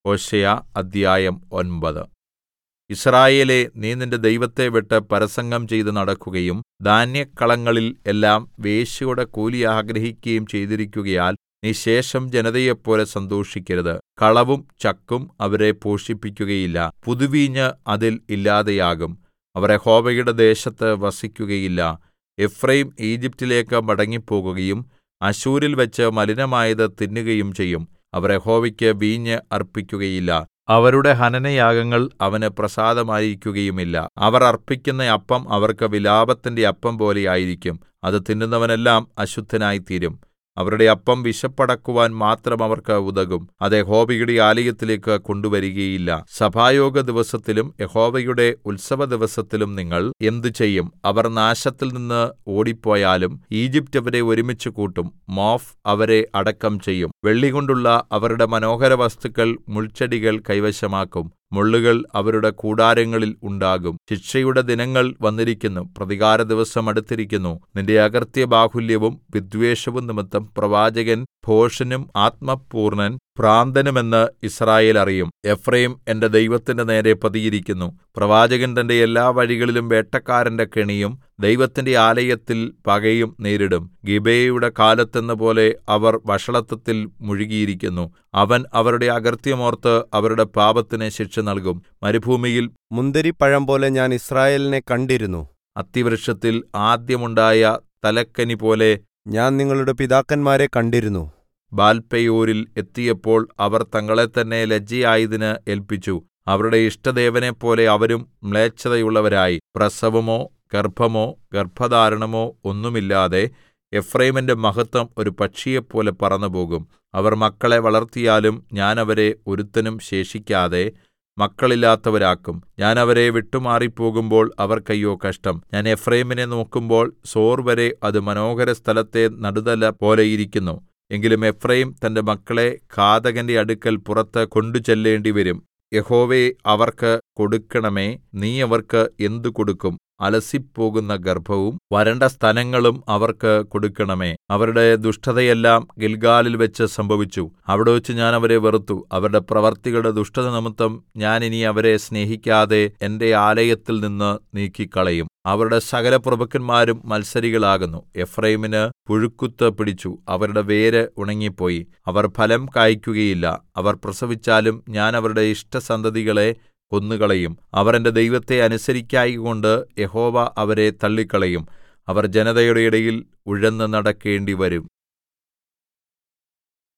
ഹോശേയ അദ്ധ്യായം ഒൻപത് യിസ്രായേലേ നീ നിന്റെ ദൈവത്തെ വിട്ട് പരസംഗം ചെയ്ത് നടക്കുകയും ധാന്യക്കളങ്ങളിൽ എല്ലാം വേശ്യയുടെ കൂലി ആഗ്രഹിക്കുകയും ചെയ്തിരിക്കുകയാൽ നീ ശേഷം ജനതയെപ്പോലെ സന്തോഷിക്കരുത് കളവും ചക്കും അവരെ പോഷിപ്പിക്കുകയില്ല പുതുവീഞ്ഞ് അതിൽ ഇല്ലാതെയാകും അവർ യഹോവയുടെ ദേശത്ത് വസിക്കുകയില്ല എഫ്രയീം ഈജിപ്റ്റിലേക്ക് മടങ്ങിപ്പോകുകയും അശ്ശൂരിൽവച്ച് മലിനമായത് തിന്നുകയും ചെയ്യും അവർ യഹോവയ്ക്ക് വീഞ്ഞ് അർപ്പിക്കുകയില്ല അവരുടെ ഹനനയാഗങ്ങൾ അവന് പ്രസാദമായിരിക്കുകയുമില്ല അവർ അർപ്പിക്കുന്ന അപ്പം അവർക്ക് വിലാപത്തിന്റെ അപ്പം പോലെ ആയിരിക്കും അത് തിന്നുന്നവനെല്ലാം അശുദ്ധനായിത്തീരും അവരുടെ അപ്പം വിശപ്പടക്കുവാൻ മാത്രം അവർക്ക് ഉതകും അത് യഹോവയുടെ ആലയത്തിലേക്ക് കൊണ്ടുവരികയില്ല സഭായോഗ ദിവസത്തിലും യഹോവയുടെ ഉത്സവദിവസത്തിലും നിങ്ങൾ എന്ത് ചെയ്യും അവർ നാശത്തിൽ നിന്ന് ഓടിപ്പോയാലും ഈജിപ്റ്റ് അവരെ ഒരുമിച്ച് കൂട്ടും മോഫ് അവരെ അടക്കം ചെയ്യും വെള്ളികൊണ്ടുള്ള അവരുടെ മനോഹര വസ്തുക്കൾ മുൾച്ചെടികൾ കൈവശമാക്കും മുള്ളുകൾ അവരുടെ കൂടാരങ്ങളിൽ ഉണ്ടാകും ശിക്ഷയുടെ ദിനങ്ങൾ വന്നിരിക്കുന്നു പ്രതികാര ദിവസം അടുത്തിരിക്കുന്നു നിന്റെ അകൃത്യബാഹുല്യവും വിദ്വേഷവും നിമിത്തം പ്രവാചകൻ ഭോഷനും ആത്മപൂർണ്ണൻ ഭ്രാന്തനുമെന്ന് യിസ്രായേൽ അറിയും എഫ്രയീം എന്റെ ദൈവത്തിന്റെ നേരെ പതിയിരിക്കുന്നു പ്രവാചകൻ തന്റെ എല്ലാ വഴികളിലും വേട്ടക്കാരന്റെ കെണിയും ദൈവത്തിന്റെ ആലയത്തിൽ പകയും നേരിടും ഗിബെയയുടെ കാലത്തെന്നപോലെ അവർ വഷളത്വത്തിൽ മുഴുകിയിരിക്കുന്നു അവൻ അവരുടെ അകൃത്യമോർത്ത് അവരുടെ പാപത്തിന് ശിക്ഷ നൽകും മരുഭൂമിയിൽ മുന്തിരിപ്പഴം പോലെ ഞാൻ യിസ്രായേലിനെ കണ്ടിരുന്നു അത്തിവൃക്ഷത്തിൽ ആദ്യമുണ്ടായ തലക്കനി പോലെ ഞാൻ നിങ്ങളുടെ പിതാക്കന്മാരെ കണ്ടിരുന്നു ബാൽപെയോരിൽ എത്തിയപ്പോൾ അവർ തങ്ങളെത്തന്നെ ലജ്ജയായതിന് ഏല്പിച്ചു അവരുടെ ഇഷ്ടദേവനെപ്പോലെ അവരും മ്ലേച്ഛതയുള്ളവരായി പ്രസവമോ ഗർഭമോ ഗർഭധാരണമോ ഒന്നുമില്ലാതെ എഫ്രയീമിന്റെ മഹത്വം ഒരു പക്ഷിയെപ്പോലെ പറന്നുപോകും അവർ മക്കളെ വളർത്തിയാലും ഞാൻ അവരെ ഒരുത്തനും ശേഷിക്കാതെ മക്കളില്ലാത്തവരാക്കും ഞാൻ അവരെ വിട്ടുമാറിപ്പോകുമ്പോൾ അവർക്കയ്യോ കഷ്ടം ഞാൻ എഫ്രയീമിനെ നോക്കുമ്പോൾ സോർ വരെ അത് മനോഹര സ്ഥലത്തെ നടുതല പോലെയിരിക്കുന്നു എങ്കിലും എഫ്രയീം തന്റെ മക്കളെ ഘാതകന്റെ അടുക്കൽ പുറത്ത് കൊണ്ടുചെല്ലേണ്ടിവരും യഹോവേ അവർക്ക് കൊടുക്കണമേ നീ അവർക്ക് എന്ത് കൊടുക്കും അലസിപ്പോകുന്ന ഗർഭവും വരണ്ട സ്തനങ്ങളും അവർക്ക് കൊടുക്കണമേ അവരുടെ ദുഷ്ടതയെല്ലാം ഗിൽഗാലിൽ വെച്ച് സംഭവിച്ചു അവിടെവെച്ച് ഞാൻ അവരെ വെറുത്തു അവരുടെ പ്രവർത്തികളുടെ ദുഷ്ടത നിമിത്തം ഞാൻ ഇനി അവരെ സ്നേഹിക്കാതെ എന്റെ ആലയത്തിൽ നിന്ന് നീക്കിക്കളയും അവരുടെ സകല പ്രഭുക്കന്മാരും മത്സരികളാകുന്നു എഫ്രൈമിന് പുഴുക്കുത്ത് പിടിച്ചു അവരുടെ വേര് ഉണങ്ങിപ്പോയി അവർ ഫലം കായ്ക്കുകയില്ല അവർ പ്രസവിച്ചാലും ഞാൻ അവരുടെ ഇഷ്ടസന്തതികളെ കൊന്നുകളയും അവർ എന്റെ ദൈവത്തെ അനുസരിക്കായ്കകൊണ്ട് യഹോവ അവരെ തള്ളിക്കളയും അവർ ജനതയുടെ ഇടയിൽ ഉഴന്നു നടക്കേണ്ടിവരും